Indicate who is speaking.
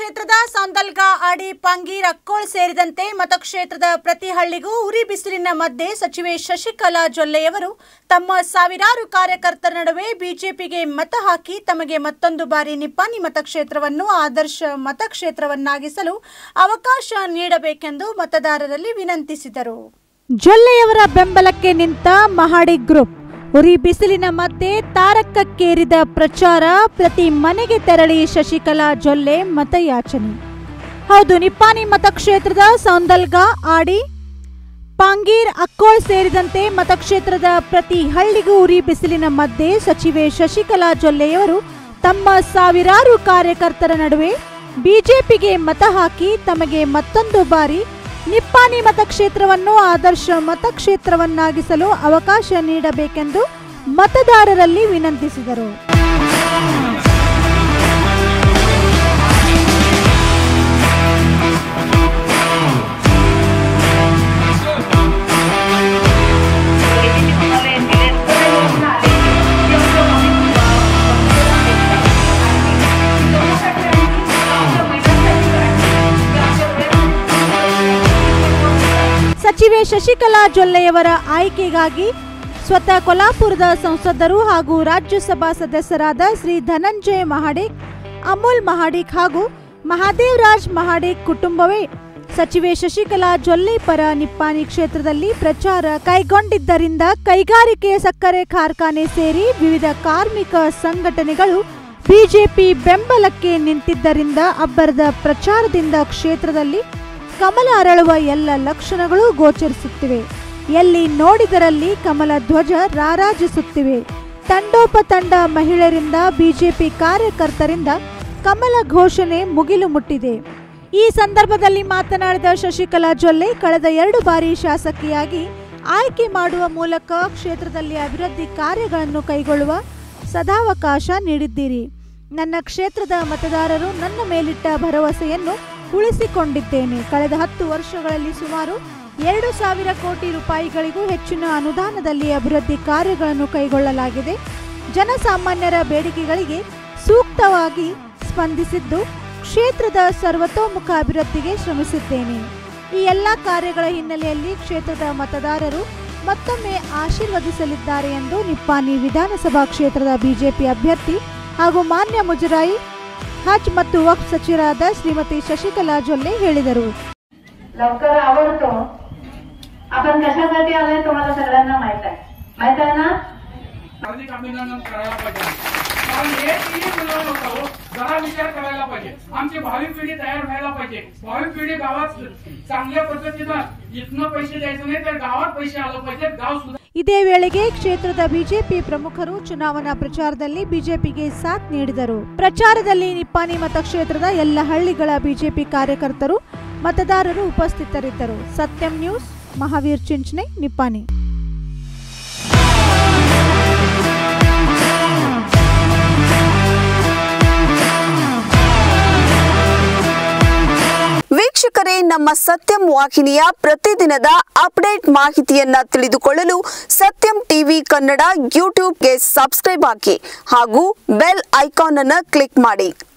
Speaker 1: ಮತಕ್ಷೇತ್ರದ ಸೌಂದಲ್ಗಾ ಆಡಿ ಪಂಗೀರ್ ಅಕ್ಕೋಳ್ ಸೇರಿದಂತೆ ಮತಕ್ಷೇತ್ರದ ಪ್ರತಿ ಹಳ್ಳಿಗೂ ಉರಿ ಬಿಸಿಲಿನ ಮಧ್ಯೆ ಸಚಿವೆ ಶಶಿಕಲಾ ಜೊಲ್ಲೆಯವರು ತಮ್ಮ ಸಾವಿರಾರು ಕಾರ್ಯಕರ್ತರ ನಡುವೆ ಬಿಜೆಪಿಗೆ ಮತ ಹಾಕಿ ತಮಗೆ ಮತ್ತೊಂದು ಬಾರಿ ನಿಪ್ಪಾಣಿ ಮತಕ್ಷೇತ್ರವನ್ನು ಆದರ್ಶ ಮತಕ್ಷೇತ್ರವನ್ನಾಗಿಸಲು ಅವಕಾಶ ನೀಡಬೇಕೆಂದು ಮತದಾರರಲ್ಲಿ ವಿನಂತಿಸಿದರು ಜೊಲ್ಲೆಯವರ ಬೆಂಬಲಕ್ಕೆ ನಿಂತ ಮಹಾಡಿ ಗ್ರೂಪ್ ಉರಿ ಬಿಸಿಲಿನ ಮಧ್ಯೆ ತಾರಕಕ್ಕೇರಿದ ಪ್ರಚಾರ ಪ್ರತಿ ಮನೆಗೆ ತೆರಳಿ ಶಶಿಕಲಾ ಜೊಲ್ಲೆ ಮತಯಾಚನೆ ಹೌದು ನಿಪ್ಪಾಣಿ ಮತಕ್ಷೇತ್ರದ ಸೌಂದಲ್ಗಾ ಆಡಿ ಪಾಂಗೀರ್ ಅಕ್ಕೋಳ್ ಸೇರಿದಂತೆ ಮತಕ್ಷೇತ್ರದ ಪ್ರತಿ ಹಳ್ಳಿಗೂ ಉರಿ ಬಿಸಿಲಿನ ಮಧ್ಯೆ ಸಚಿವೆ ಶಶಿಕಲಾ ಜೊಲ್ಲೆಯವರು ತಮ್ಮ ಸಾವಿರಾರು ಕಾರ್ಯಕರ್ತರ ನಡುವೆ ಬಿಜೆಪಿಗೆ ಮತ ಹಾಕಿ ತಮಗೆ ಮತ್ತೊಂದು ಬಾರಿ ನಿಪ್ಪಾಣಿ ಮತಕ್ಷೇತ್ರವನ್ನು ಆದರ್ಶ ಮತಕ್ಷೇತ್ರವನ್ನಾಗಿಸಲು ಅವಕಾಶ ನೀಡಬೇಕೆಂದು ಮತದಾರರಲ್ಲಿ ವಿನಂತಿಸಿದರು ಸಚಿವೆ ಶಶಿಕಲಾ ಜೊಲ್ಲೆಯವರ ಆಯ್ಕೆಗಾಗಿ ಸ್ವತಃ ಕೊಲ್ಹಾಪುರದ ಸಂಸದರು ಹಾಗೂ ರಾಜ್ಯಸಭಾ ಸದಸ್ಯರಾದ ಶ್ರೀ ಧನಂಜಯ ಮಹಾಡಿಕ್ ಅಮೂಲ್ ಮಹಾಡಿಕ್ ಹಾಗೂ ಮಹಾದೇವರಾಜ್ ಮಹಾಡಿಕ್ ಕುಟುಂಬವೇ ಸಚಿವೆ ಶಶಿಕಲಾ ಜೊಲ್ಲೆ ಪರ ನಿಪ್ಪಾಣಿ ಕ್ಷೇತ್ರದಲ್ಲಿ ಪ್ರಚಾರ ಕೈಗೊಂಡಿದ್ದರಿಂದ ಕೈಗಾರಿಕೆ ಸಕ್ಕರೆ ಕಾರ್ಖಾನೆ ಸೇರಿ ವಿವಿಧ ಕಾರ್ಮಿಕ ಸಂಘಟನೆಗಳು ಬಿಜೆಪಿ ಬೆಂಬಲಕ್ಕೆ ನಿಂತಿದ್ದರಿಂದ ಅಬ್ಬರದ ಪ್ರಚಾರದಿಂದ ಕ್ಷೇತ್ರದಲ್ಲಿ ಕಮಲ ಅರಳುವ ಎಲ್ಲ ಲಕ್ಷಣಗಳು ಗೋಚರಿಸುತ್ತಿವೆ ಎಲ್ಲಿ ನೋಡಿದರಲ್ಲಿ ಕಮಲ ಧ್ವಜ ರಾರಾಜಿಸುತ್ತಿವೆ ತಂಡೋಪತಂಡ ಮಹಿಳೆಯರಿಂದ ಬಿಜೆಪಿ ಕಾರ್ಯಕರ್ತರಿಂದ ಕಮಲ ಘೋಷಣೆ ಮುಗಿಲು ಮುಟ್ಟಿದೆ ಈ ಸಂದರ್ಭದಲ್ಲಿ ಮಾತನಾಡಿದ ಶಶಿಕಲಾ ಜೊಲ್ಲೆ ಕಳೆದ ಎರಡು ಬಾರಿ ಶಾಸಕಿಯಾಗಿ ಆಯ್ಕೆ ಮಾಡುವ ಮೂಲಕ ಕ್ಷೇತ್ರದಲ್ಲಿ ಅಭಿವೃದ್ಧಿ ಕಾರ್ಯಗಳನ್ನು ಕೈಗೊಳ್ಳುವ ಸದಾವಕಾಶ ನೀಡಿದ್ದೀರಿ ನನ್ನ ಕ್ಷೇತ್ರದ ಮತದಾರರು ನನ್ನ ಮೇಲಿಟ್ಟ ಭರವಸೆಯನ್ನು ಉಳಿಸಿಕೊಂಡಿದ್ದೇನೆ ಕಳೆದ ಹತ್ತು ವರ್ಷಗಳಲ್ಲಿ ಸುಮಾರು ಎರಡು ಸಾವಿರ ಕೋಟಿ ರೂಪಾಯಿಗಳಿಗೂ ಹೆಚ್ಚಿನ ಅನುದಾನದಲ್ಲಿ ಅಭಿವೃದ್ಧಿ ಕಾರ್ಯಗಳನ್ನು ಕೈಗೊಳ್ಳಲಾಗಿದೆ ಜನಸಾಮಾನ್ಯರ ಬೇಡಿಕೆಗಳಿಗೆ ಸೂಕ್ತವಾಗಿ ಸ್ಪಂದಿಸಿದ್ದು ಕ್ಷೇತ್ರದ ಸರ್ವತೋಮುಖ ಅಭಿವೃದ್ಧಿಗೆ ಶ್ರಮಿಸಿದ್ದೇನೆ ಈ ಎಲ್ಲ ಕಾರ್ಯಗಳ ಹಿನ್ನೆಲೆಯಲ್ಲಿ ಕ್ಷೇತ್ರದ ಮತದಾರರು ಮತ್ತೊಮ್ಮೆ ಆಶೀರ್ವದಿಸಲಿದ್ದಾರೆ ಎಂದು ನಿಪ್ಪಾಣಿ ವಿಧಾನಸಭಾ ಕ್ಷೇತ್ರದ ಬಿಜೆಪಿ ಅಭ್ಯರ್ಥಿ ಹಾಗೂ ಮಾನ್ಯ ಮುಜರಾಯಿ ಹಜ್ ಮತ್ತು ವಕ್ಫ್ ಸಚಿವರಾದ ಶ್ರೀಮತಿ ಶಶಿಕಲಾ ಜೊಲ್ಲೆ ಹೇಳಿದರು
Speaker 2: लवकर आवडतो आपण कशासाठी आलोय तुम्हाला सगळ्यांना माहित आहे माहित आहे ना
Speaker 3: हार्दिक अभिनंदन करायला पाहिजे कारण हे टीव्ही मुलं होतं जरा विचार करायला पाहिजे आमची भावी पिढी तयार व्हायला पाहिजे भावी पिढी गावात चांगल्या पद्धतीनं इथनं पैसे द्यायचं नाही तर गावात पैसे आलं पाहिजे गाव सुद्धा
Speaker 1: ಇದೇ ವೇಳೆಗೆ ಕ್ಷೇತ್ರದ ಬಿಜೆಪಿ ಪ್ರಮುಖರು ಚುನಾವಣಾ ಪ್ರಚಾರದಲ್ಲಿ ಬಿಜೆಪಿಗೆ ಸಾಥ್ ನೀಡಿದರು ಪ್ರಚಾರದಲ್ಲಿ ನಿಪ್ಪಾಣಿ ಮತಕ್ಷೇತ್ರದ ಎಲ್ಲ ಹಳ್ಳಿಗಳ ಬಿಜೆಪಿ ಕಾರ್ಯಕರ್ತರು ಮತದಾರರು ಉಪಸ್ಥಿತರಿದ್ದರು ಸತ್ಯಂ ನ್ಯೂಸ್ ಮಹಾವೀರ್ ಚಿಂಚನೆ ನಿಪ್ಪಾಣಿ
Speaker 4: ವೀಕ್ಷಕರೇ ನಮ್ಮ ಸತ್ಯಂ ವಾಹಿನಿಯ ಪ್ರತಿದಿನದ ಅಪ್ಡೇಟ್ ಮಾಹಿತಿಯನ್ನ ತಿಳಿದುಕೊಳ್ಳಲು ಸತ್ಯಂ ಟಿವಿ ಕನ್ನಡ ಯೂಟ್ಯೂಬ್ಗೆ ಸಬ್ಸ್ಕ್ರೈಬ್ ಹಾಕಿ ಹಾಗೂ ಬೆಲ್ ಐಕಾನ್ ಅನ್ನು ಕ್ಲಿಕ್ ಮಾಡಿ